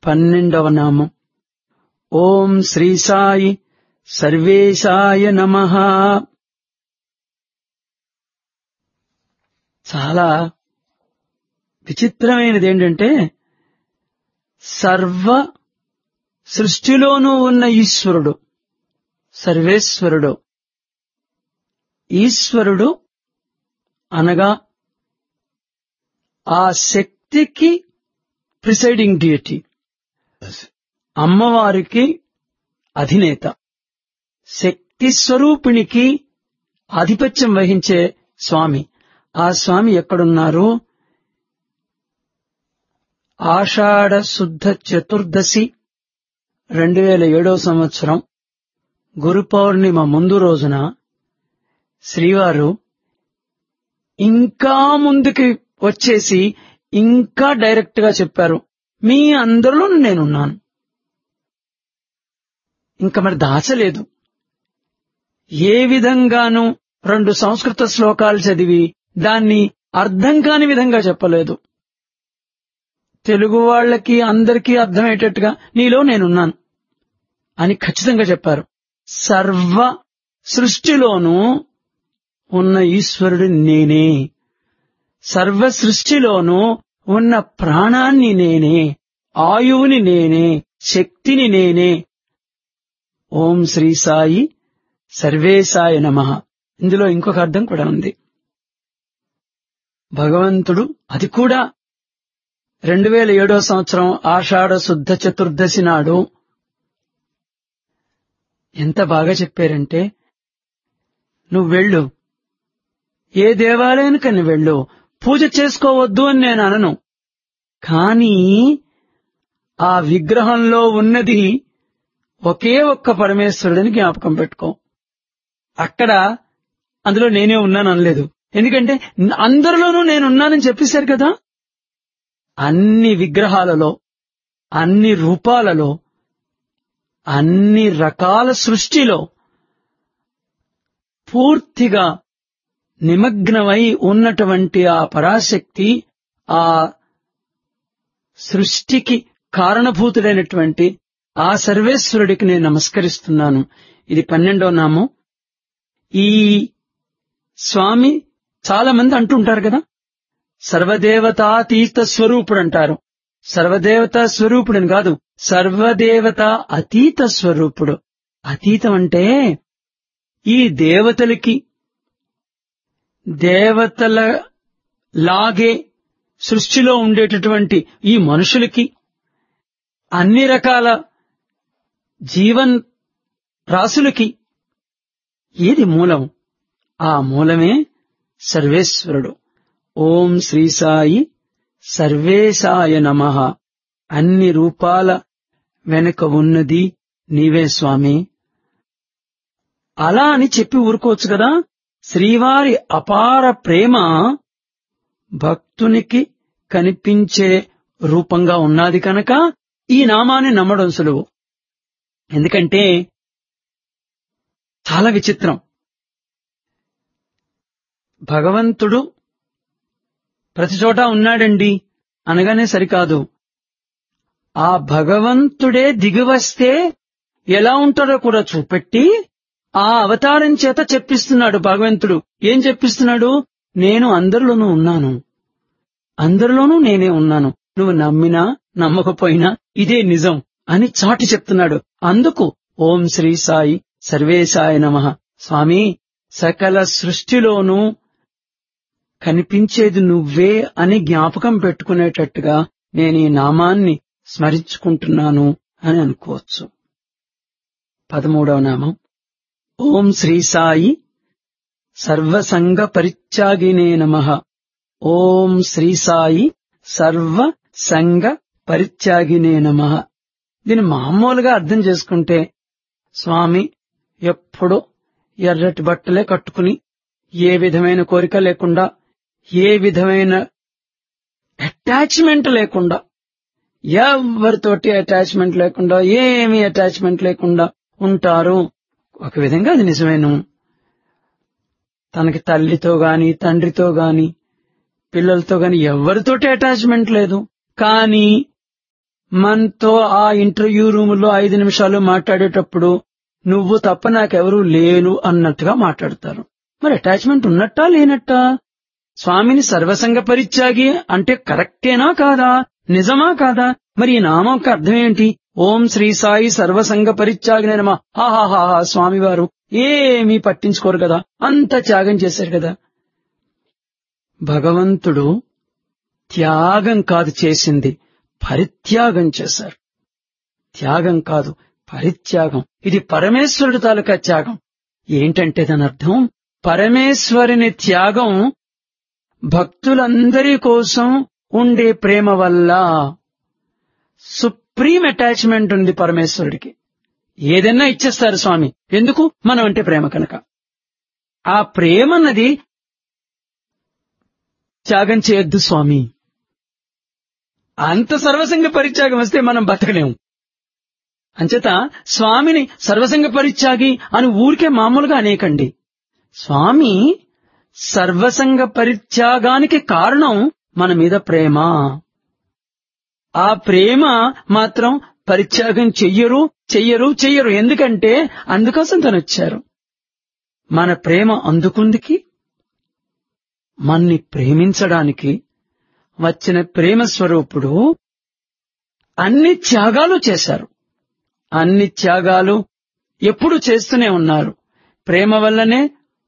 పన్నెండవ నామం ఓం శ్రీ సాయి సర్వేశాయ నమ చాలా విచిత్రమైనది ఏంటంటే సర్వ సృష్టిలోనూ ఉన్న ఈశ్వరుడు సర్వేశ్వరుడు ఈశ్వరుడు అనగా ఆ శక్తికి ప్రిసైడింగ్ డియటీ అమ్మవారికి అధినేత శక్తి స్వరూపిణికి ఆధిపత్యం వహించే స్వామి ఆ స్వామి ఎక్కడున్నారు ఆషాఢ శుద్ధ చతుర్దశి రెండు వేల ఏడో సంవత్సరం గురు పౌర్ణిమ ముందు రోజున శ్రీవారు ఇంకా ముందుకి వచ్చేసి ఇంకా డైరెక్ట్ గా చెప్పారు మీ అందరిలో నేనున్నాను ఇంకా మరి దాచలేదు ఏ విధంగానూ రెండు సంస్కృత శ్లోకాలు చదివి దాన్ని అర్థం కాని విధంగా చెప్పలేదు తెలుగు వాళ్ళకి అందరికీ అర్థమయ్యేటట్టుగా నీలో నేనున్నాను అని ఖచ్చితంగా చెప్పారు సర్వ సృష్టిలోనూ ఉన్న ఈశ్వరుడు నేనే సర్వ సృష్టిలోనూ ఉన్న ప్రాణాన్ని నేనే ఆయువుని నేనే శక్తిని నేనే ఓం శ్రీ సాయి సర్వేశాయ నమ ఇందులో ఇంకొక అర్థం కూడా ఉంది భగవంతుడు అది కూడా రెండు వేల ఏడో సంవత్సరం ఆషాఢ శుద్ధ చతుర్దశి నాడు ఎంత బాగా చెప్పారంటే నువ్వు వెళ్ళు ఏ దేవాలయానికి నువ్వు వెళ్ళు పూజ చేసుకోవద్దు అని నేను అనను కానీ ఆ విగ్రహంలో ఉన్నది ఒకే ఒక్క పరమేశ్వరుడిని జ్ఞాపకం పెట్టుకో అక్కడ అందులో నేనే ఉన్నాను అనలేదు ఎందుకంటే అందరిలోనూ నేనున్నానని చెప్పేశారు కదా అన్ని విగ్రహాలలో అన్ని రూపాలలో అన్ని రకాల సృష్టిలో పూర్తిగా నిమగ్నమై ఉన్నటువంటి ఆ పరాశక్తి ఆ సృష్టికి కారణభూతుడైనటువంటి ఆ సర్వేశ్వరుడికి నేను నమస్కరిస్తున్నాను ఇది పన్నెండో నామం ఈ స్వామి చాలా మంది అంటుంటారు కదా సర్వదేవతాతీత స్వరూపుడు అంటారు సర్వదేవతా స్వరూపుడని కాదు సర్వదేవత అతీత స్వరూపుడు అతీతం అంటే ఈ దేవతలకి దేవతల లాగే సృష్టిలో ఉండేటటువంటి ఈ మనుషులకి అన్ని రకాల జీవన్ రాసులకి ఏది మూలం ఆ మూలమే సర్వేశ్వరుడు ఓం శ్రీ సాయి సర్వేశాయ నమ అన్ని రూపాల వెనుక ఉన్నది నీవే స్వామి అలా అని చెప్పి ఊరుకోవచ్చు కదా శ్రీవారి అపార ప్రేమ భక్తునికి కనిపించే రూపంగా ఉన్నది కనుక ఈ నామాన్ని నమ్మడం సులువు ఎందుకంటే చాలా విచిత్రం భగవంతుడు ప్రతి చోట ఉన్నాడండి అనగానే సరికాదు ఆ భగవంతుడే దిగివస్తే ఎలా ఉంటాడో కూడా చూపెట్టి ఆ అవతారం చేత చెప్పిస్తున్నాడు భగవంతుడు ఏం చెప్పిస్తున్నాడు నేను అందరిలోనూ ఉన్నాను అందరిలోనూ నేనే ఉన్నాను నువ్వు నమ్మినా నమ్మకపోయినా ఇదే నిజం అని చాటి చెప్తున్నాడు అందుకు ఓం శ్రీ సాయి సర్వేశాయ నమ స్వామి సకల సృష్టిలోనూ కనిపించేది నువ్వే అని జ్ఞాపకం పెట్టుకునేటట్టుగా నేను ఈ నామాన్ని స్మరించుకుంటున్నాను అని అనుకోవచ్చు పదమూడవ నామం ఓం శ్రీ సాయి సర్వసంగ పరిత్యాగినే నమ ఓం శ్రీ సాయి సర్వ సంగ పరిత్యాగినే నమ దీన్ని మామూలుగా అర్థం చేసుకుంటే స్వామి ఎప్పుడు ఎర్రటి బట్టలే కట్టుకుని ఏ విధమైన కోరిక లేకుండా ఏ విధమైన అటాచ్మెంట్ లేకుండా ఎవరితోటి అటాచ్మెంట్ లేకుండా ఏమి అటాచ్మెంట్ లేకుండా ఉంటారు ఒక విధంగా అది నిజమేను తనకి తల్లితో గాని తండ్రితో గాని పిల్లలతో గాని ఎవరితోటి అటాచ్మెంట్ లేదు కానీ మనతో ఆ ఇంటర్వ్యూ రూమ్ లో ఐదు నిమిషాలు మాట్లాడేటప్పుడు నువ్వు తప్ప నాకెవరూ లేరు అన్నట్టుగా మాట్లాడతారు మరి అటాచ్మెంట్ ఉన్నట్టా లేనట్టా స్వామిని సర్వసంగ పరిత్యాగి అంటే కరెక్టేనా కాదా నిజమా కాదా మరి ఈ నామం అర్థం ఏంటి ఓం శ్రీ సాయి సర్వసంగ పరిత్యాగిన నమ ఆహాహా స్వామివారు ఏమీ పట్టించుకోరు కదా అంత త్యాగం చేశారు కదా భగవంతుడు త్యాగం కాదు చేసింది పరిత్యాగం చేశారు త్యాగం కాదు పరిత్యాగం ఇది పరమేశ్వరుడు తాలూకా త్యాగం ఏంటంటే దాని అర్థం పరమేశ్వరుని త్యాగం భక్తులందరి కోసం ఉండే ప్రేమ వల్ల సుప్రీం అటాచ్మెంట్ ఉంది పరమేశ్వరుడికి ఏదైనా ఇచ్చేస్తారు స్వామి ఎందుకు మనం అంటే ప్రేమ కనుక ఆ ప్రేమ అన్నది త్యాగం చేయొద్దు స్వామి అంత సర్వసంగ పరిత్యాగం వస్తే మనం బతకలేము అంచేత స్వామిని సర్వసంగ పరిత్యాగి అని ఊరికే మామూలుగా అనేకండి స్వామి సర్వసంగ పరిత్యాగానికి కారణం మన మీద ప్రేమ ఆ ప్రేమ మాత్రం పరిత్యాగం చెయ్యరు చెయ్యరు చెయ్యరు ఎందుకంటే అందుకోసం తను వచ్చారు మన ప్రేమ అందుకుందికి మన్ని ప్రేమించడానికి వచ్చిన ప్రేమ స్వరూపుడు అన్ని త్యాగాలు చేశారు అన్ని త్యాగాలు ఎప్పుడు చేస్తూనే ఉన్నారు ప్రేమ వల్లనే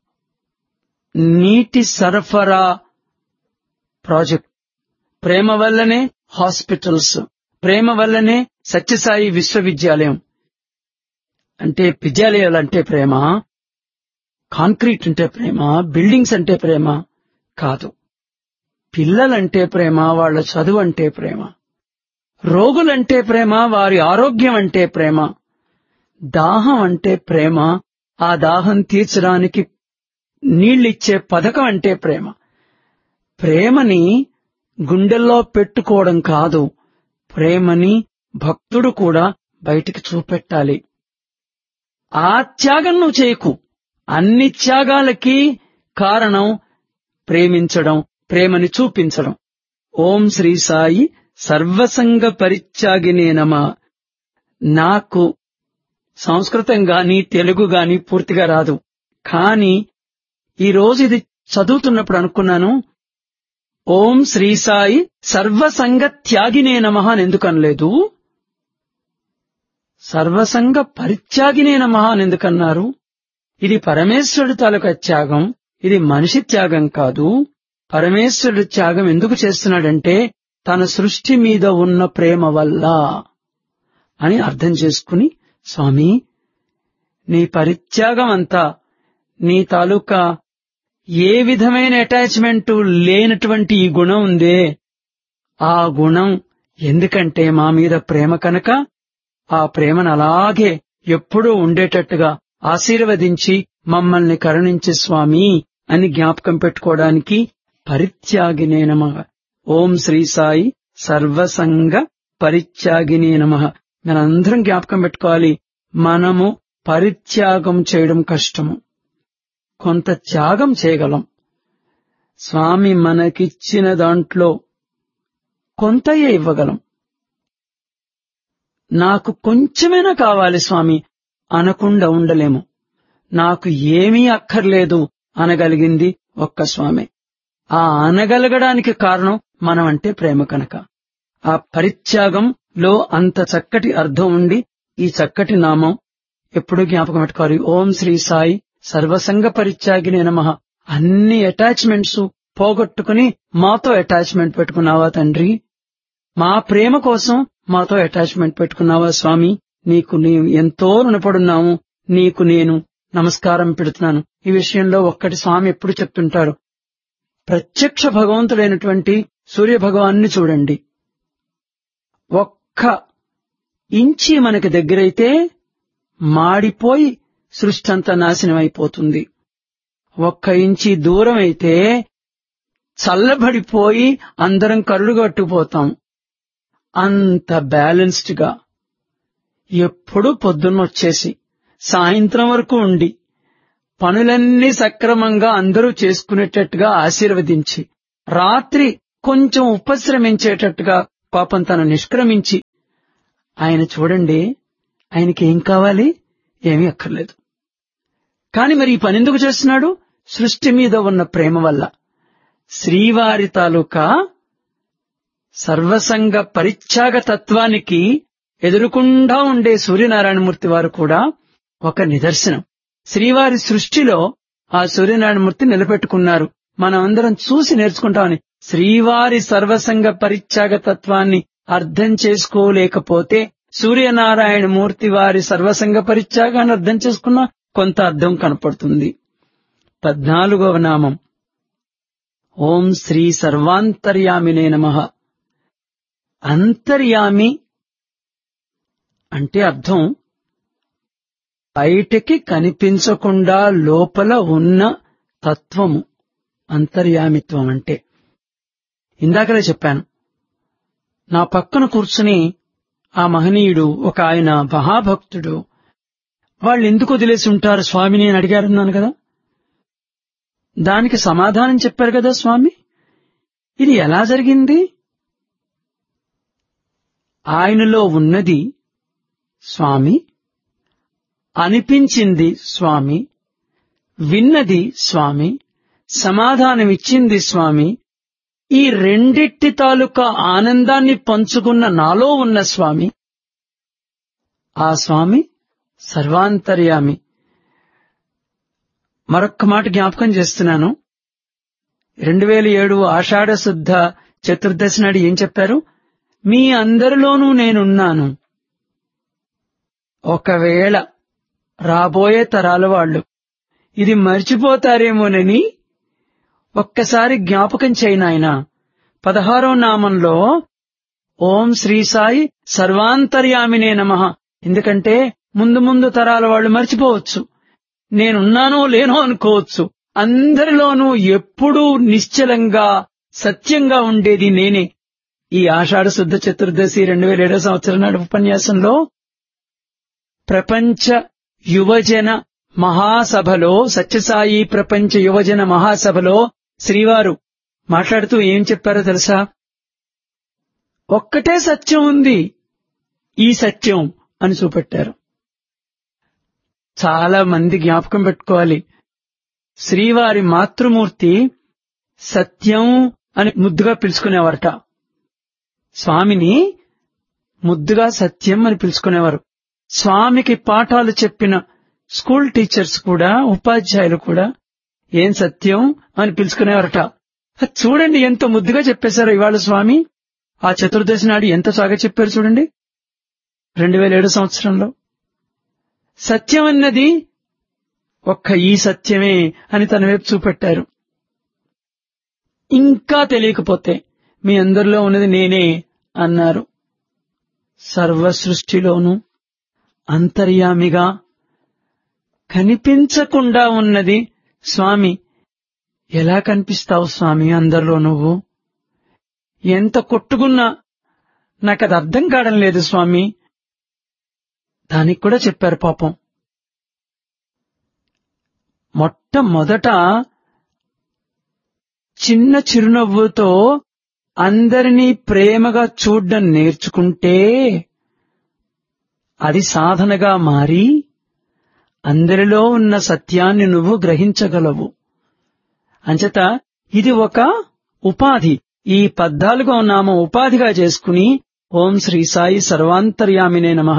నీటి సరఫరా ప్రాజెక్ట్ ప్రేమ వల్లనే హాస్పిటల్స్ ప్రేమ వల్లనే సత్యసాయి విశ్వవిద్యాలయం అంటే విద్యాలయాలు అంటే ప్రేమ కాంక్రీట్ అంటే ప్రేమ బిల్డింగ్స్ అంటే ప్రేమ కాదు పిల్లలంటే ప్రేమ వాళ్ళ చదువు అంటే ప్రేమ రోగులంటే ప్రేమ వారి ఆరోగ్యం అంటే ప్రేమ దాహం అంటే ప్రేమ ఆ దాహం తీర్చడానికి నీళ్ళిచ్చే పథకం అంటే ప్రేమ ప్రేమని గుండెల్లో పెట్టుకోవడం కాదు ప్రేమని భక్తుడు కూడా బయటికి చూపెట్టాలి ఆ త్యాగం నువ్వు చేయకు అన్ని త్యాగాలకి కారణం ప్రేమించడం ప్రేమని చూపించడం ఓం శ్రీ సాయి సర్వసంగ పరిత్యాగినే నమ నాకు సంస్కృతం గాని తెలుగు గాని పూర్తిగా రాదు కానీ ఈ రోజు ఇది చదువుతున్నప్పుడు అనుకున్నాను ఓం శ్రీ సాయి సర్వసంగ త్యాగినే నమ అని ఎందుకు అనలేదు సర్వసంగ పరిత్యాగినే నమ అని ఎందుకన్నారు ఇది పరమేశ్వరుడి తాలూకా త్యాగం ఇది మనిషి త్యాగం కాదు పరమేశ్వరుడు త్యాగం ఎందుకు చేస్తున్నాడంటే తన సృష్టి మీద ఉన్న ప్రేమ వల్ల అని అర్థం చేసుకుని స్వామి నీ పరిత్యాగం అంతా నీ తాలూకా ఏ విధమైన అటాచ్మెంట్ లేనటువంటి ఈ గుణం ఉందే ఆ గుణం ఎందుకంటే మా మీద ప్రేమ కనుక ఆ ప్రేమను అలాగే ఎప్పుడూ ఉండేటట్టుగా ఆశీర్వదించి మమ్మల్ని కరుణించే స్వామి అని జ్ఞాపకం పెట్టుకోవడానికి పరిత్యాగినే నమ ఓం శ్రీ సాయి సర్వసంగ పరిత్యాగినే నమ మనందరం జ్ఞాపకం పెట్టుకోవాలి మనము పరిత్యాగం చేయడం కష్టము కొంత త్యాగం చేయగలం స్వామి మనకిచ్చిన దాంట్లో కొంతయే ఇవ్వగలం నాకు కొంచెమైనా కావాలి స్వామి అనకుండా ఉండలేము నాకు ఏమీ అక్కర్లేదు అనగలిగింది ఒక్క స్వామి ఆ అనగలగడానికి కారణం మనం అంటే ప్రేమ కనుక ఆ పరిత్యాగంలో అంత చక్కటి అర్థం ఉండి ఈ చక్కటి నామం ఎప్పుడూ జ్ఞాపకం పెట్టుకోవాలి ఓం శ్రీ సాయి సర్వసంగ పరిత్యాగినే నమ అన్ని అటాచ్మెంట్స్ పోగొట్టుకుని మాతో అటాచ్మెంట్ పెట్టుకున్నావా తండ్రి మా ప్రేమ కోసం మాతో అటాచ్మెంట్ పెట్టుకున్నావా స్వామి నీకు నీవు ఎంతో రుణపడున్నాము నీకు నేను నమస్కారం పెడుతున్నాను ఈ విషయంలో ఒక్కటి స్వామి ఎప్పుడు చెప్తుంటారు ప్రత్యక్ష భగవంతుడైనటువంటి సూర్య భగవాన్ని చూడండి ఒక్క ఇంచి మనకి దగ్గరైతే మాడిపోయి సృష్టి అంతా నాశనం అయిపోతుంది ఒక్క ఇంచి దూరం అయితే చల్లబడిపోయి అందరం కరుడు కట్టుకుపోతాం అంత బ్యాలెన్స్డ్ గా ఎప్పుడూ పొద్దున్న వచ్చేసి సాయంత్రం వరకు ఉండి పనులన్నీ సక్రమంగా అందరూ చేసుకునేటట్టుగా ఆశీర్వదించి రాత్రి కొంచెం ఉపశ్రమించేటట్టుగా పాపం తను నిష్క్రమించి ఆయన చూడండి ఆయనకి ఏం కావాలి ఏమీ అక్కర్లేదు కాని మరి ఈ పని ఎందుకు చేస్తున్నాడు సృష్టి మీద ఉన్న ప్రేమ వల్ల శ్రీవారి తాలూకా సర్వసంగ పరిత్యాగ తత్వానికి ఎదురుకుండా ఉండే సూర్యనారాయణమూర్తి వారు కూడా ఒక నిదర్శనం శ్రీవారి సృష్టిలో ఆ సూర్యనారాయణమూర్తి నిలబెట్టుకున్నారు మనం అందరం చూసి నేర్చుకుంటామని శ్రీవారి సర్వసంగ పరిత్యాగ తత్వాన్ని అర్థం చేసుకోలేకపోతే సూర్యనారాయణ మూర్తి వారి సర్వసంగ పరిత్యాగాన్ని అర్థం చేసుకున్న కొంత అర్థం కనపడుతుంది పద్నాలుగవ నామం ఓం శ్రీ సర్వాంతర్యామినే నమ అంతర్యామి అంటే అర్థం బయటికి కనిపించకుండా లోపల ఉన్న తత్వము అంతర్యామిత్వం అంటే ఇందాకలే చెప్పాను నా పక్కన కూర్చుని ఆ మహనీయుడు ఒక ఆయన మహాభక్తుడు వాళ్ళు ఎందుకు వదిలేసి ఉంటారు స్వామిని అని అడిగారన్నాను కదా దానికి సమాధానం చెప్పారు కదా స్వామి ఇది ఎలా జరిగింది ఆయనలో ఉన్నది స్వామి అనిపించింది స్వామి విన్నది స్వామి సమాధానమిచ్చింది స్వామి ఈ రెండిట్టి తాలూకా ఆనందాన్ని పంచుకున్న నాలో ఉన్న స్వామి ఆ స్వామి సర్వాంతర్యామి మరొక్క మాట జ్ఞాపకం చేస్తున్నాను రెండు వేల ఏడు ఆషాఢ శుద్ధ చతుర్దశి నాడు ఏం చెప్పారు మీ అందరిలోనూ నేనున్నాను ఒకవేళ రాబోయే తరాల వాళ్ళు ఇది మర్చిపోతారేమోనని ఒక్కసారి జ్ఞాపకం చేయనాయన పదహారో నామంలో ఓం శ్రీ సాయి సర్వాంతర్యామినే నమ ఎందుకంటే ముందు ముందు తరాల వాళ్ళు మర్చిపోవచ్చు నేనున్నానో లేనో అనుకోవచ్చు అందరిలోనూ ఎప్పుడూ నిశ్చలంగా సత్యంగా ఉండేది నేనే ఈ ఆషాఢ శుద్ధ చతుర్దశి రెండు వేల ఏడో సంవత్సరం నాడు ఉపన్యాసంలో ప్రపంచ యువజన మహాసభలో సత్యసాయి ప్రపంచ యువజన మహాసభలో శ్రీవారు మాట్లాడుతూ ఏం చెప్పారో తెలుసా ఒక్కటే సత్యం ఉంది ఈ సత్యం అని చూపెట్టారు చాలా మంది జ్ఞాపకం పెట్టుకోవాలి శ్రీవారి మాతృమూర్తి సత్యం అని ముద్దుగా పిలుచుకునేవారట స్వామిని ముద్దుగా సత్యం అని పిలుచుకునేవారు స్వామికి పాఠాలు చెప్పిన స్కూల్ టీచర్స్ కూడా ఉపాధ్యాయులు కూడా ఏం సత్యం అని పిలుచుకునేవారట చూడండి ఎంత ముద్దుగా చెప్పేశారు ఇవాళ స్వామి ఆ చతుర్దశి నాడు ఎంత సాగా చెప్పారు చూడండి రెండు వేల ఏడు సంవత్సరంలో సత్యం అన్నది ఒక్క ఈ సత్యమే అని తన వైపు చూపెట్టారు ఇంకా తెలియకపోతే మీ అందరిలో ఉన్నది నేనే అన్నారు సర్వ సృష్టిలోనూ అంతర్యామిగా కనిపించకుండా ఉన్నది స్వామి ఎలా కనిపిస్తావు స్వామి అందరిలో నువ్వు ఎంత కొట్టుకున్నా నాకు అది అర్థం కావడం లేదు స్వామి దానికి కూడా చెప్పారు పాపం మొట్టమొదట చిన్న చిరునవ్వుతో అందరినీ ప్రేమగా చూడ్డం నేర్చుకుంటే అది సాధనగా మారి అందరిలో ఉన్న సత్యాన్ని నువ్వు గ్రహించగలవు అంచేత ఇది ఒక ఉపాధి ఈ పద్నాలుగో నామం ఉపాధిగా చేసుకుని ఓం శ్రీ సాయి సర్వాంతర్యామినే నమ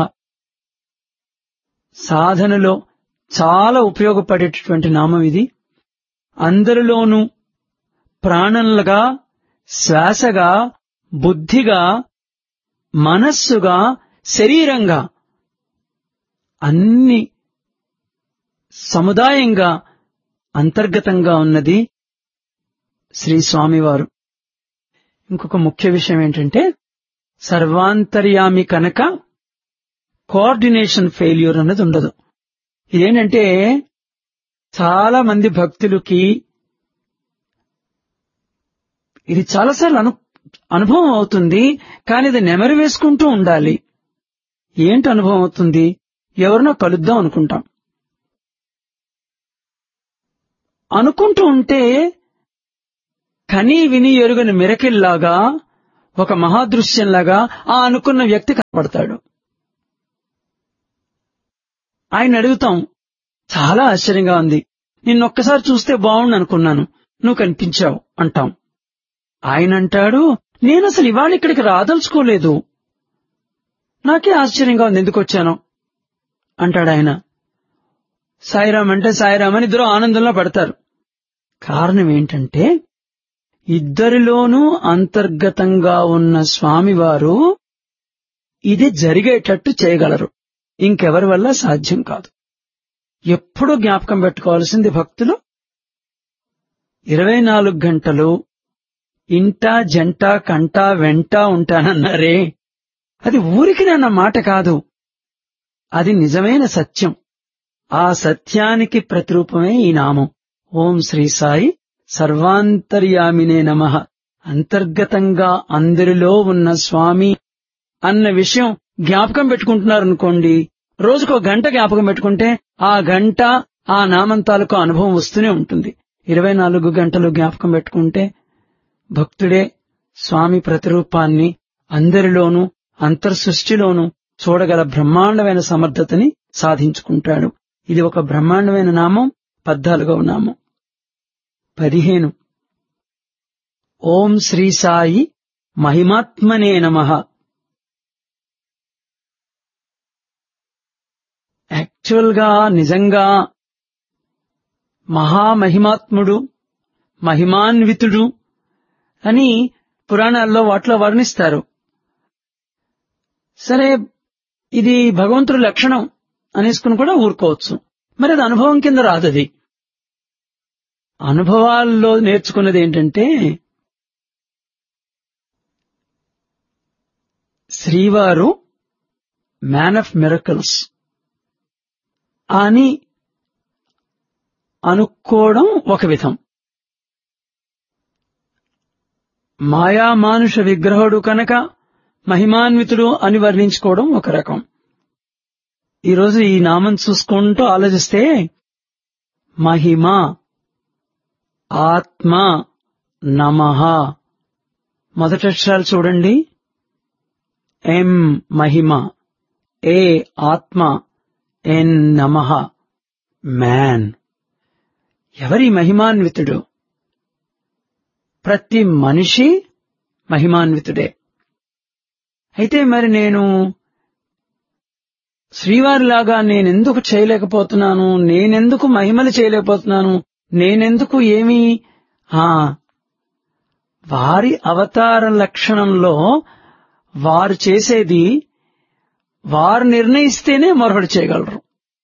సాధనలో చాలా ఉపయోగపడేటటువంటి నామం ఇది అందరిలోనూ ప్రాణంలుగా శ్వాసగా బుద్ధిగా మనస్సుగా శరీరంగా అన్ని సముదాయంగా అంతర్గతంగా ఉన్నది శ్రీ స్వామివారు ఇంకొక ముఖ్య విషయం ఏంటంటే సర్వాంతర్యామి కనుక కోఆర్డినేషన్ ఫెయిల్యూర్ అన్నది ఉండదు ఇదేంటంటే చాలా మంది భక్తులకి ఇది చాలాసార్లు అను అనుభవం అవుతుంది కానీ ఇది నెమరు వేసుకుంటూ ఉండాలి ఏంటి అనుభవం అవుతుంది ఎవరినో కలుద్దాం అనుకుంటాం అనుకుంటూ ఉంటే కనీ విని ఎరుగని మిరకిల్లాగా ఒక మహాదృశ్యంలాగా ఆ అనుకున్న వ్యక్తి కనపడతాడు ఆయన అడుగుతాం చాలా ఆశ్చర్యంగా ఉంది నిన్నొక్కసారి చూస్తే బాగుండు అనుకున్నాను నువ్వు కనిపించావు అంటాం ఆయన అంటాడు నేను అసలు ఇవాళ ఇక్కడికి రాదలుచుకోలేదు నాకే ఆశ్చర్యంగా ఉంది ఎందుకు వచ్చాను అంటాడు ఆయన సాయిరామ్ అంటే సాయిరామ్ అని ఇద్దరు ఆనందంలో పడతారు కారణం ఏంటంటే ఇద్దరిలోనూ అంతర్గతంగా ఉన్న స్వామివారు ఇది జరిగేటట్టు చేయగలరు ఇంకెవరి వల్ల సాధ్యం కాదు ఎప్పుడూ జ్ఞాపకం పెట్టుకోవాల్సింది భక్తులు ఇరవై నాలుగు గంటలు ఇంట జంట కంట వెంట ఉంటానన్నారే అది ఊరికి నన్న మాట కాదు అది నిజమైన సత్యం ఆ సత్యానికి ప్రతిరూపమే ఈ నామం ఓం శ్రీ సాయి సర్వాంతర్యామినే నమ అంతర్గతంగా అందరిలో ఉన్న స్వామి అన్న విషయం జ్ఞాపకం పెట్టుకుంటున్నారనుకోండి రోజుకో గంట జ్ఞాపకం పెట్టుకుంటే ఆ గంట ఆ నామం తాలూకు అనుభవం వస్తూనే ఉంటుంది ఇరవై నాలుగు గంటలు జ్ఞాపకం పెట్టుకుంటే భక్తుడే స్వామి ప్రతిరూపాన్ని అందరిలోనూ అంతర్సృష్టిలోనూ చూడగల బ్రహ్మాండమైన సమర్థతని సాధించుకుంటాడు ఇది ఒక బ్రహ్మాండమైన నామం పద్నాలుగవ నామం పదిహేను ఓం శ్రీ సాయి మహిమాత్మనే నమః యాక్చువల్ గా నిజంగా మహామహిమాత్ముడు మహిమాన్వితుడు అని పురాణాల్లో వాటిలో వర్ణిస్తారు సరే ఇది భగవంతుడి లక్షణం అనేసుకుని కూడా ఊరుకోవచ్చు మరి అది అనుభవం కింద రాదది అనుభవాల్లో నేర్చుకున్నది ఏంటంటే శ్రీవారు మ్యాన్ ఆఫ్ మిరకల్స్ అని అనుకోవడం ఒక విధం మాయామానుష విగ్రహుడు కనుక మహిమాన్వితుడు అని వర్ణించుకోవడం ఒక రకం ఈరోజు ఈ నామం చూసుకుంటూ ఆలోచిస్తే మహిమ ఆత్మ నమః మొదటి అక్షరాలు చూడండి ఎం మహిమ ఏ ఆత్మ ఎన్ నమః మ్యాన్ ఎవరి మహిమాన్వితుడు ప్రతి మనిషి మహిమాన్వితుడే అయితే మరి నేను శ్రీవారిలాగా నేనెందుకు చేయలేకపోతున్నాను నేనెందుకు మహిమలు చేయలేకపోతున్నాను నేనెందుకు ఏమీ ఆ వారి అవతార లక్షణంలో వారు చేసేది వారు నిర్ణయిస్తేనే మరొకటి చేయగలరు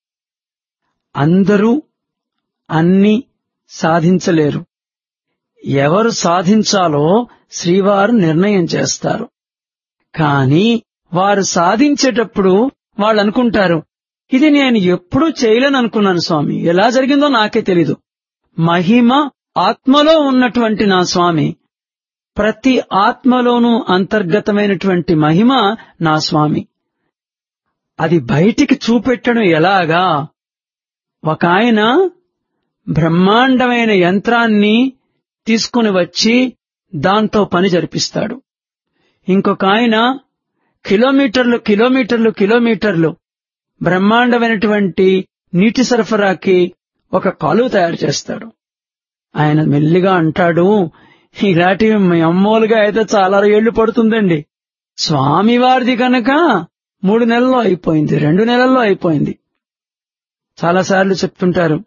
అందరూ అన్ని సాధించలేరు ఎవరు సాధించాలో శ్రీవారు నిర్ణయం చేస్తారు కాని వారు సాధించేటప్పుడు వాళ్ళు అనుకుంటారు ఇది నేను ఎప్పుడూ చేయలేను అనుకున్నాను స్వామి ఎలా జరిగిందో నాకే తెలీదు మహిమ ఆత్మలో ఉన్నటువంటి నా స్వామి ప్రతి ఆత్మలోనూ అంతర్గతమైనటువంటి మహిమ నా స్వామి అది బయటికి చూపెట్టడం ఎలాగా ఒక ఆయన బ్రహ్మాండమైన యంత్రాన్ని తీసుకుని వచ్చి దాంతో పని జరిపిస్తాడు ఇంకొక ఆయన కిలోమీటర్లు కిలోమీటర్లు కిలోమీటర్లు బ్రహ్మాండమైనటువంటి నీటి సరఫరాకి ఒక కాలువ తయారు చేస్తాడు ఆయన మెల్లిగా అంటాడు ఇలాంటివి అమ్మోలుగా అయితే చాలా ఏళ్లు పడుతుందండి స్వామివారిది కనుక మూడు నెలల్లో అయిపోయింది రెండు నెలల్లో అయిపోయింది చాలాసార్లు చెప్తుంటారు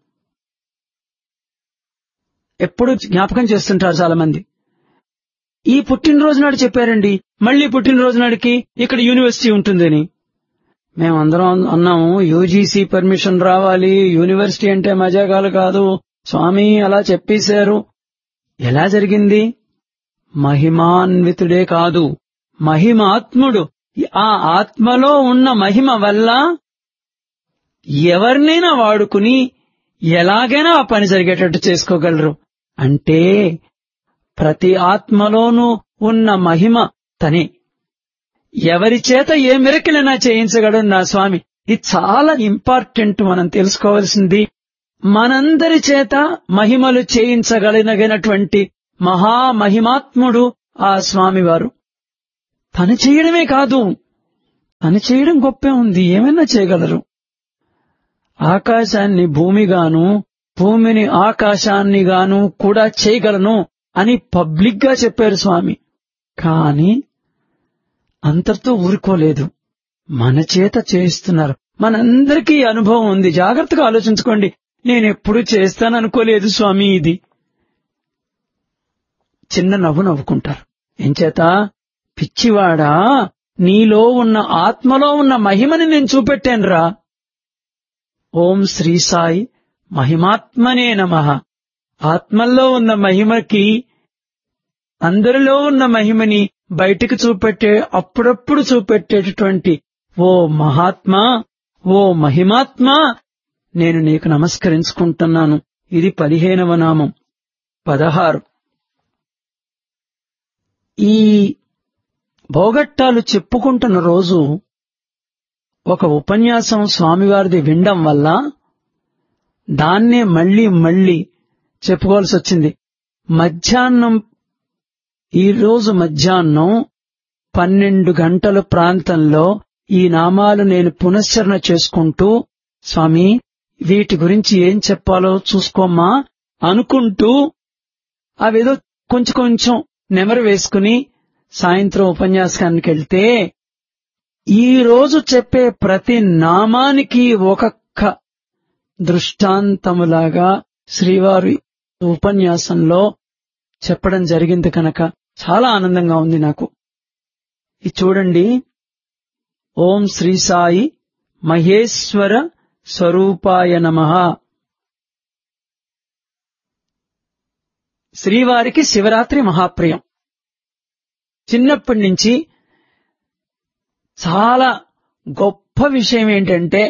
ఎప్పుడు జ్ఞాపకం చేస్తుంటారు చాలా మంది ఈ పుట్టినరోజు నాడు చెప్పారండి మళ్ళీ పుట్టినరోజు నాడికి ఇక్కడ యూనివర్సిటీ ఉంటుందని మేమందరం అన్నాము యూజీసీ పర్మిషన్ రావాలి యూనివర్సిటీ అంటే మజాగాలు కాదు స్వామి అలా చెప్పేశారు ఎలా జరిగింది మహిమాన్వితుడే కాదు మహిమాత్ముడు ఆ ఆత్మలో ఉన్న మహిమ వల్ల ఎవరినైనా వాడుకుని ఎలాగైనా ఆ పని జరిగేటట్టు చేసుకోగలరు అంటే ప్రతి ఆత్మలోనూ ఉన్న మహిమ తనే ఎవరి చేత ఏ మెరకిలైనా చేయించగలడు నా స్వామి ఇది చాలా ఇంపార్టెంట్ మనం తెలుసుకోవాల్సింది మనందరి చేత మహిమలు చేయించగలిగినటువంటి మహామహిమాత్ముడు ఆ స్వామివారు పని చేయడమే కాదు పని చేయడం గొప్పే ఉంది ఏమైనా చేయగలరు ఆకాశాన్ని భూమిగాను భూమిని ఆకాశాన్ని గాను కూడా చేయగలను అని పబ్లిక్ గా చెప్పారు స్వామి కాని అంతటితో ఊరుకోలేదు మన చేత చేయిస్తున్నారు మనందరికీ ఈ అనుభవం ఉంది జాగ్రత్తగా ఆలోచించుకోండి నేను ఎప్పుడు చేస్తాననుకోలేదు స్వామి ఇది చిన్న నవ్వు నవ్వుకుంటారు ఎంచేత పిచ్చివాడా నీలో ఉన్న ఆత్మలో ఉన్న మహిమని నేను చూపెట్టానురా ఓం శ్రీ సాయి మహిమాత్మనే నమ ఆత్మల్లో ఉన్న మహిమకి అందరిలో ఉన్న మహిమని బయటికి చూపెట్టే అప్పుడప్పుడు చూపెట్టేటటువంటి ఓ మహాత్మా ఓ మహిమాత్మా నేను నీకు నమస్కరించుకుంటున్నాను ఇది పదిహేనవ నామం పదహారు ఈ భోగట్టాలు చెప్పుకుంటున్న రోజు ఒక ఉపన్యాసం స్వామివారిది వినడం వల్ల దాన్నే మళ్లీ మళ్లీ చెప్పుకోవాల్సి వచ్చింది మధ్యాహ్నం ఈ రోజు మధ్యాహ్నం పన్నెండు గంటల ప్రాంతంలో ఈ నామాలు నేను పునశ్చరణ చేసుకుంటూ స్వామి వీటి గురించి ఏం చెప్పాలో చూసుకోమ్మా అనుకుంటూ అవేదో కొంచెం కొంచెం నెమరు వేసుకుని సాయంత్రం ఉపన్యాసానికి వెళ్తే ఈ రోజు చెప్పే ప్రతి నామానికి ఒక్కొక్క దృష్టాంతములాగా శ్రీవారి ఉపన్యాసంలో చెప్పడం జరిగింది కనుక చాలా ఆనందంగా ఉంది నాకు ఇది చూడండి ఓం శ్రీ సాయి మహేశ్వర స్వరూపాయ నమ శ్రీవారికి శివరాత్రి మహాప్రియం చిన్నప్పటి నుంచి చాలా గొప్ప విషయం ఏంటంటే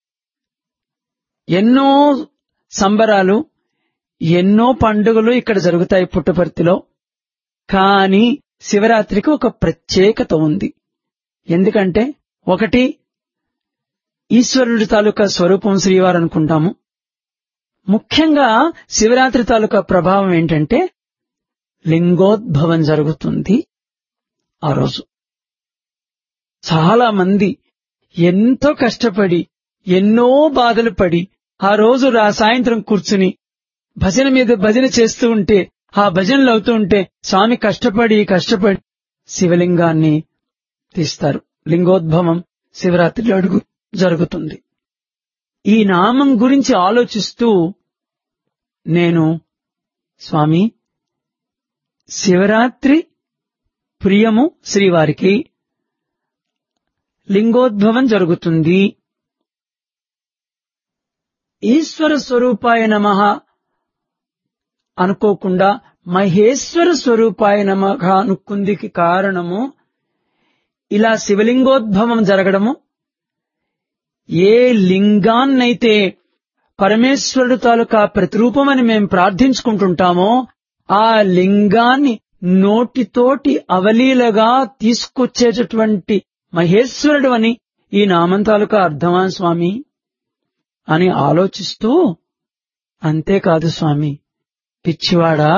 ఎన్నో సంబరాలు ఎన్నో పండుగలు ఇక్కడ జరుగుతాయి పుట్టపర్తిలో కానీ శివరాత్రికి ఒక ప్రత్యేకత ఉంది ఎందుకంటే ఒకటి ఈశ్వరుడి తాలూకా స్వరూపం శ్రీవారు అనుకుంటాము ముఖ్యంగా శివరాత్రి తాలూకా ప్రభావం ఏంటంటే లింగోద్భవం జరుగుతుంది ఆ రోజు చాలా మంది ఎంతో కష్టపడి ఎన్నో బాధలు పడి ఆ రోజు రా సాయంత్రం కూర్చుని భజన మీద భజన చేస్తూ ఉంటే ఆ భజనలు అవుతూ ఉంటే స్వామి కష్టపడి కష్టపడి శివలింగాన్ని తీస్తారు లింగోద్భవం శివరాత్రి అడుగు జరుగుతుంది ఈ నామం గురించి ఆలోచిస్తూ నేను స్వామి శివరాత్రి ప్రియము శ్రీవారికి లింగోద్భవం జరుగుతుంది ఈశ్వర స్వరూపాయ నమ అనుకోకుండా మహేశ్వర స్వరూపాయ నమ అనుకుందికి కారణము ఇలా శివలింగోద్భవం జరగడము ఏ లింగాన్నైతే పరమేశ్వరుడు తాలూకా ప్రతిరూపమని మేం ప్రార్థించుకుంటుంటామో ఆ లింగాన్ని నోటితోటి అవలీలగా తీసుకొచ్చేటటువంటి మహేశ్వరుడు అని ఈ నామం తాలూకా అర్థమా స్వామి అని ఆలోచిస్తూ అంతేకాదు స్వామి పిచ్చివాడా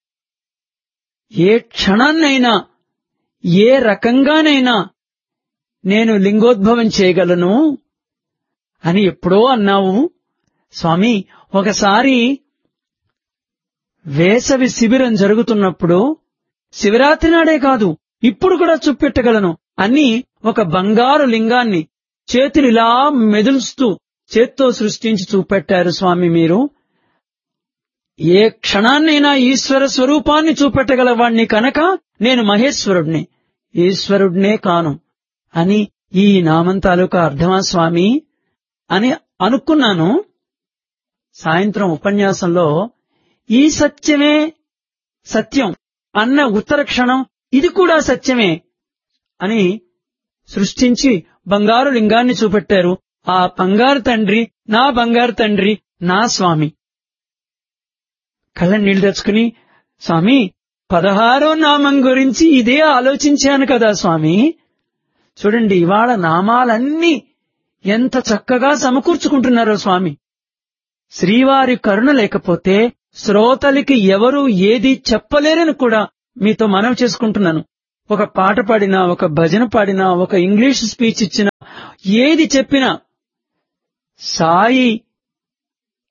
ఏ క్షణాన్నైనా ఏ రకంగానైనా నేను లింగోద్భవం చేయగలను అని ఎప్పుడో అన్నావు స్వామి ఒకసారి వేసవి శిబిరం జరుగుతున్నప్పుడు శివరాత్రి నాడే కాదు ఇప్పుడు కూడా చూపెట్టగలను అని ఒక బంగారు లింగాన్ని చేతులు ఇలా మెదులుస్తూ చేత్తో సృష్టించి చూపెట్టారు స్వామి మీరు ఏ క్షణాన్నైనా ఈశ్వర స్వరూపాన్ని చూపెట్టగలవాణ్ణి కనుక నేను మహేశ్వరుడిని ఈశ్వరుడినే కాను అని ఈ నామం తాలూకా అర్థమా స్వామి అని అనుకున్నాను సాయంత్రం ఉపన్యాసంలో ఈ సత్యమే సత్యం అన్న ఉత్తర క్షణం ఇది కూడా సత్యమే అని సృష్టించి బంగారు లింగాన్ని చూపెట్టారు ఆ బంగారు తండ్రి నా బంగారు తండ్రి నా స్వామి కళ్ళ నీళ్లు తెచ్చుకుని స్వామి పదహారో నామం గురించి ఇదే ఆలోచించాను కదా స్వామి చూడండి ఇవాళ నామాలన్నీ ఎంత చక్కగా సమకూర్చుకుంటున్నారో స్వామి శ్రీవారి కరుణ లేకపోతే శ్రోతలకి ఎవరు ఏది చెప్పలేరని కూడా మీతో మనవి చేసుకుంటున్నాను ఒక పాట పాడినా ఒక భజన పాడినా ఒక ఇంగ్లీష్ స్పీచ్ ఇచ్చినా ఏది చెప్పినా సాయి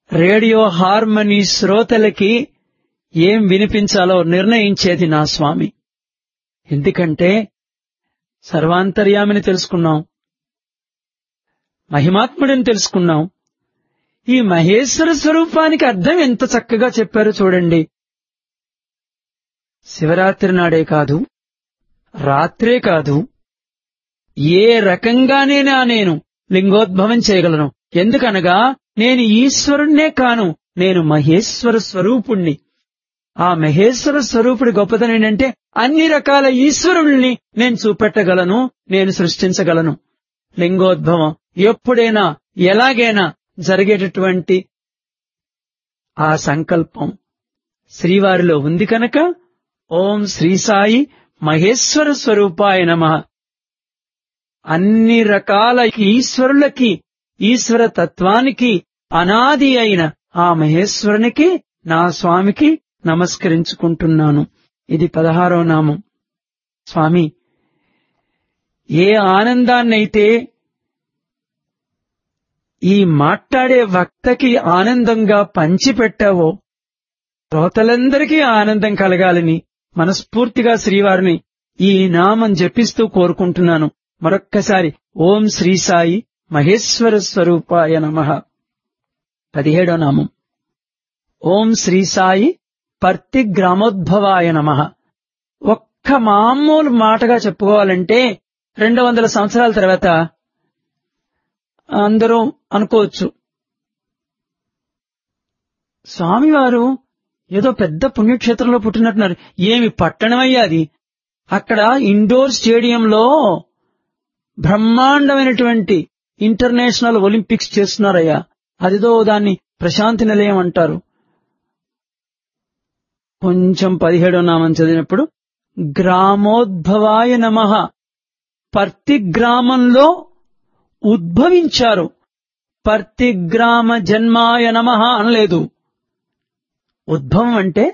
రేడియో హార్మనీ శ్రోతలకి ఏం వినిపించాలో నిర్ణయించేది నా స్వామి ఎందుకంటే సర్వాంతర్యామిని తెలుసుకున్నాం మహిమాత్ముడిని తెలుసుకున్నాం ఈ మహేశ్వర స్వరూపానికి అర్థం ఎంత చక్కగా చెప్పారో చూడండి శివరాత్రి నాడే కాదు రాత్రే కాదు ఏ రకంగానేనా నేను లింగోద్భవం చేయగలను ఎందుకనగా నేను ఈశ్వరుణ్ణే కాను నేను మహేశ్వర స్వరూపుణ్ణి ఆ మహేశ్వర స్వరూపుడి గొప్పతనం ఏంటంటే అన్ని రకాల ఈశ్వరుల్ని నేను చూపెట్టగలను నేను సృష్టించగలను లింగోద్భవం ఎప్పుడైనా ఎలాగైనా జరిగేటటువంటి ఆ సంకల్పం శ్రీవారిలో ఉంది కనుక ఓం శ్రీ సాయి మహేశ్వర స్వరూపాయ నమ అన్ని రకాల ఈశ్వరులకి ఈశ్వర తత్వానికి అనాది అయిన ఆ మహేశ్వరునికి నా స్వామికి నమస్కరించుకుంటున్నాను ఇది పదహారో నామం స్వామి ఏ ఆనందాన్నైతే ఈ మాట్లాడే వక్తకి ఆనందంగా పంచిపెట్టావో శ్రోతలందరికీ ఆనందం కలగాలని మనస్ఫూర్తిగా శ్రీవారిని ఈ నామం జపిస్తూ కోరుకుంటున్నాను మరొక్కసారి ఓం శ్రీ సాయి మహేశ్వర స్వరూపాయ నమ పదిహేడో నామం ఓం శ్రీ సాయి పర్తి గ్రామోద్భవాయ నమ ఒక్క మామూలు మాటగా చెప్పుకోవాలంటే రెండు వందల సంవత్సరాల తర్వాత అందరూ అనుకోవచ్చు స్వామివారు ఏదో పెద్ద పుణ్యక్షేత్రంలో పుట్టినట్టున్నారు ఏమి పట్టణమయ్యా అది అక్కడ ఇండోర్ స్టేడియంలో బ్రహ్మాండమైనటువంటి ఇంటర్నేషనల్ ఒలింపిక్స్ చేస్తున్నారయ్యా అదిదో దాన్ని ప్రశాంతి నిలయం అంటారు కొంచెం పదిహేడో నామం చదివినప్పుడు గ్రామోద్భవాయ నమ పర్తి గ్రామంలో ఉద్భవించారు పర్తి గ్రామ జన్మాయ నమ అనలేదు ఉద్భవం అంటే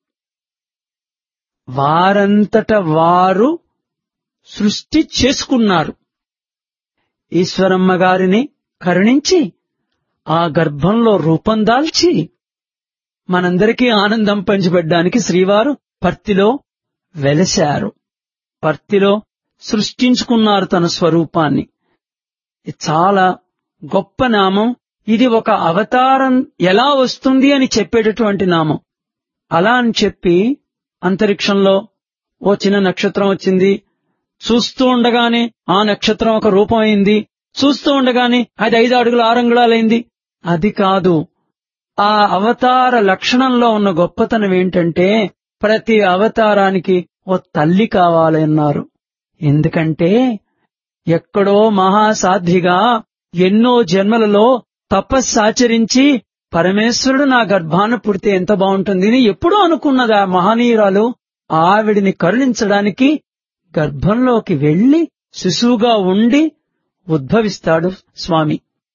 వారంతట వారు సృష్టి చేసుకున్నారు ఈశ్వరమ్మ గారిని కరుణించి ఆ గర్భంలో రూపం దాల్చి మనందరికీ ఆనందం పంచిపెట్టడానికి శ్రీవారు పర్తిలో వెలశారు పర్తిలో సృష్టించుకున్నారు తన స్వరూపాన్ని ఇది చాలా గొప్ప నామం ఇది ఒక అవతారం ఎలా వస్తుంది అని చెప్పేటటువంటి నామం అలా అని చెప్పి అంతరిక్షంలో ఓ చిన్న నక్షత్రం వచ్చింది చూస్తూ ఉండగానే ఆ నక్షత్రం ఒక రూపం అయింది చూస్తూ ఉండగానే అది ఐదు అడుగులు ఆరు అంగుళాలైంది అది కాదు ఆ అవతార లక్షణంలో ఉన్న గొప్పతనం ఏంటంటే ప్రతి అవతారానికి ఓ తల్లి కావాలన్నారు ఎందుకంటే ఎక్కడో మహాసాధ్విగా ఎన్నో జన్మలలో తపస్సాచరించి పరమేశ్వరుడు నా గర్భాన పుడితే ఎంత బాగుంటుంది అని ఎప్పుడూ అనుకున్నది ఆ మహనీయురాలు ఆవిడిని కరుణించడానికి గర్భంలోకి వెళ్లి శిశువుగా ఉండి ఉద్భవిస్తాడు స్వామి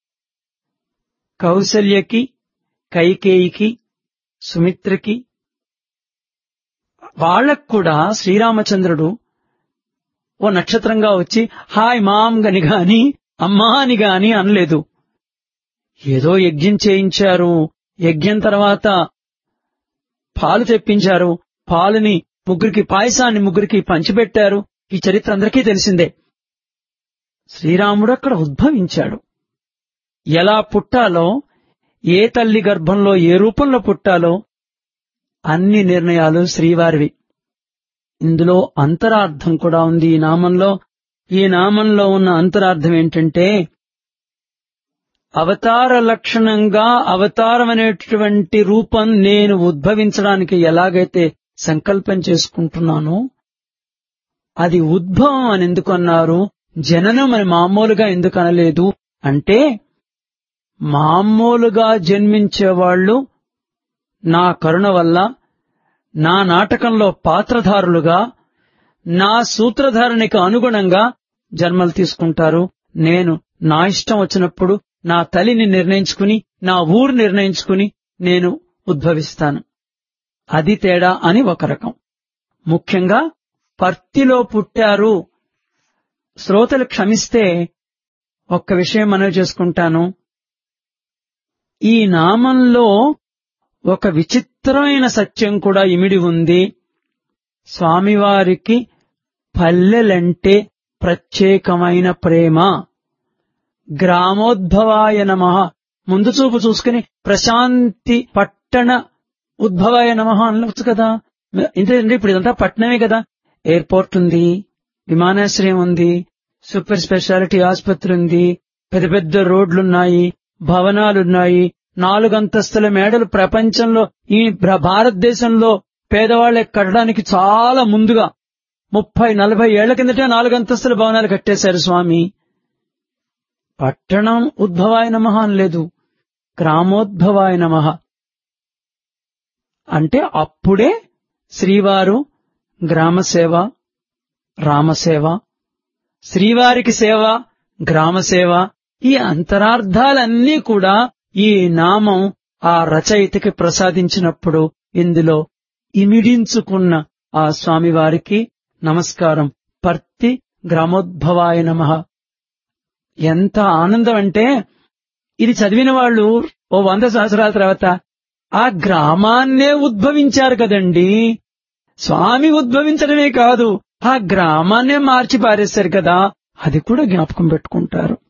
కౌసల్యకి కైకేయికి సుమిత్రకి వాళ్ళకు కూడా శ్రీరామచంద్రుడు ఓ నక్షత్రంగా వచ్చి హాయ్ మామ్ గని గాని అమ్మా అని గాని అనలేదు ఏదో యజ్ఞం చేయించారు యజ్ఞం తర్వాత పాలు తెప్పించారు పాలుని ముగ్గురికి పాయసాన్ని ముగ్గురికి పంచిపెట్టారు ఈ చరిత్ర అందరికీ తెలిసిందే శ్రీరాముడు అక్కడ ఉద్భవించాడు ఎలా పుట్టాలో ఏ తల్లి గర్భంలో ఏ రూపంలో పుట్టాలో అన్ని నిర్ణయాలు శ్రీవారివి ఇందులో అంతరార్థం కూడా ఉంది ఈ నామంలో ఈ నామంలో ఉన్న అంతరార్థం ఏంటంటే అవతార లక్షణంగా అవతారం అనేటువంటి రూపం నేను ఉద్భవించడానికి ఎలాగైతే సంకల్పం చేసుకుంటున్నానో అది ఉద్భవం అని ఎందుకు అన్నారు జననం అని మామూలుగా ఎందుకు అనలేదు అంటే మామూలుగా జన్మించేవాళ్లు నా కరుణ వల్ల నా నాటకంలో పాత్రధారులుగా నా సూత్రధారణకి అనుగుణంగా జన్మలు తీసుకుంటారు నేను నా ఇష్టం వచ్చినప్పుడు నా తల్లిని నిర్ణయించుకుని నా ఊరు నిర్ణయించుకుని నేను ఉద్భవిస్తాను అది తేడా అని ఒక రకం ముఖ్యంగా పర్తిలో పుట్టారు శ్రోతలు క్షమిస్తే ఒక్క విషయం మనవి చేసుకుంటాను ఈ నామంలో ఒక విచిత్రమైన సత్యం కూడా ఇమిడి ఉంది స్వామివారికి పల్లెలంటే ప్రత్యేకమైన ప్రేమ గ్రామోద్భవాయ నమ ముందు చూపు చూసుకుని ప్రశాంతి పట్టణ ఉద్భవాయ నమ అనవచ్చు కదా ఇంతేంటి ఇప్పుడు ఇదంతా పట్టణమే కదా ఎయిర్పోర్ట్ ఉంది విమానాశ్రయం ఉంది సూపర్ స్పెషాలిటీ ఆసుపత్రి ఉంది పెద్ద పెద్ద రోడ్లున్నాయి భవనాలున్నాయి నాలుగంతస్తుల మేడలు ప్రపంచంలో ఈ భ- భారతదేశంలో పేదవాళ్ళ కట్టడానికి చాలా ముందుగా ముప్పై నలభై ఏళ్ల కిందటే నాలుగంతస్తుల భవనాలు కట్టేశారు స్వామి పట్టణం ఉద్భవాయ నమ అనలేదు గ్రామోద్భవాయ నమ అంటే అప్పుడే శ్రీవారు గ్రామసేవ రామసేవ శ్రీవారికి సేవ గ్రామసేవ ఈ అంతరార్థాలన్నీ కూడా ఈ నామం ఆ రచయితకి ప్రసాదించినప్పుడు ఇందులో ఇమిడించుకున్న ఆ స్వామివారికి నమస్కారం పర్తి గ్రామోద్భవాయ నమః ఎంత ఆనందం అంటే ఇది చదివిన వాళ్ళు ఓ వంద సంవత్సరాల తర్వాత ఆ గ్రామాన్నే ఉద్భవించారు కదండి స్వామి ఉద్భవించడమే కాదు ఆ గ్రామాన్నే మార్చి పారేశారు కదా అది కూడా జ్ఞాపకం పెట్టుకుంటారు